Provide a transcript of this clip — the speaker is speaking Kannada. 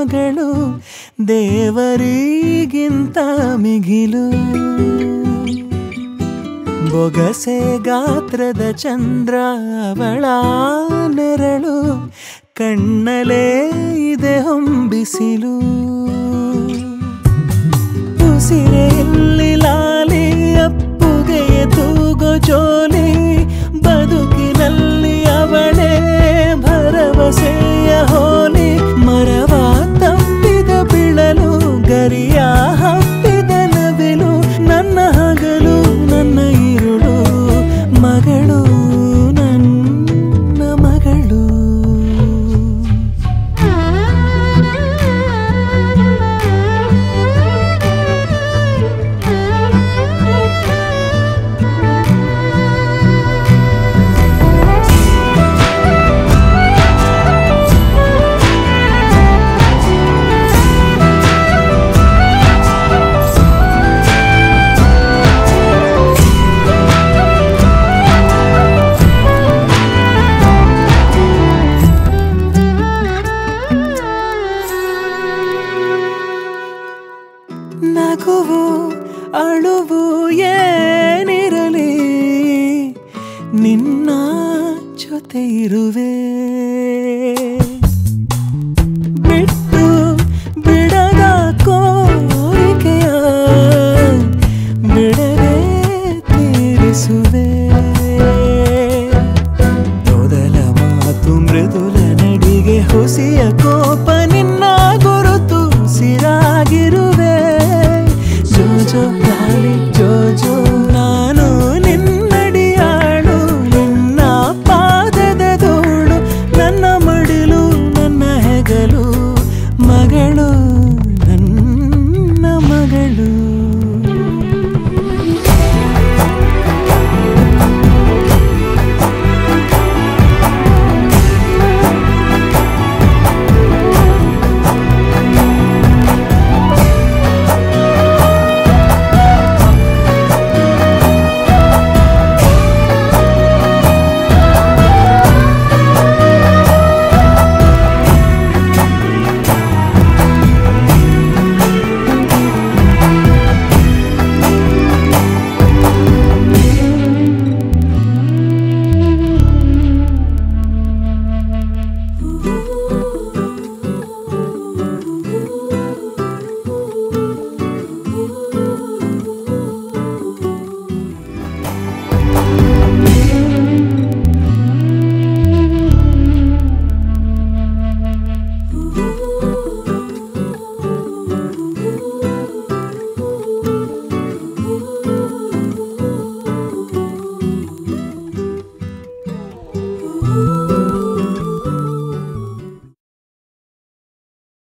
ಮಗಳು ದೇವರಿಗಿಂತ ಮಿಗಿಲು ಬೊಗಸೆ ಗಾತ್ರದ ಚಂದ್ರ ಅವಳ ನೆರಳು ಕಣ್ಣಲೇ ಇದೆ ಹೊಂಬಿಸಿಲು ಉಸಿರೆಯಲ್ಲಿ ಲಾಲಿ ಅಪ್ಪುಗೆಯ ತೂಗೋ ಜೋಲಿ ಬದುಕಿನಲ್ಲಿ ಅವಳೇ ಭರವಸೆಯ ಹೋಲಿ ಮರವ ತಪ್ಪಿದ ಬಿಳಲು ಗರಿಯ ಹಪ್ಪಿದ ನವಿಲು ನನ್ನ ಹಗಲು ನನ್ನ ಇರುಳು ಮಗಳು ನನ್ನ ಮಗಳು ನಗುವು ಅಳುವು ಏನಿರಲಿ ನಿನ್ನ ಜೊತೆ ಇರುವೆ ಬಿಟ್ಟು ಬಿಡದ ಕೋರಿಕೆಯ ಬಿಡದೆ ತೀರಿಸುವೆ ಮೊದಲ ಮಾತು ಮೃದುಲ ನಡಿಗೆ ಹುಸಿಯ ಕೋಪ ನಿನ್ನ ಗುರುತು ಸಿರಾಗಿರುವೆ ಜೋ ಜೋ ಗಾಳಿ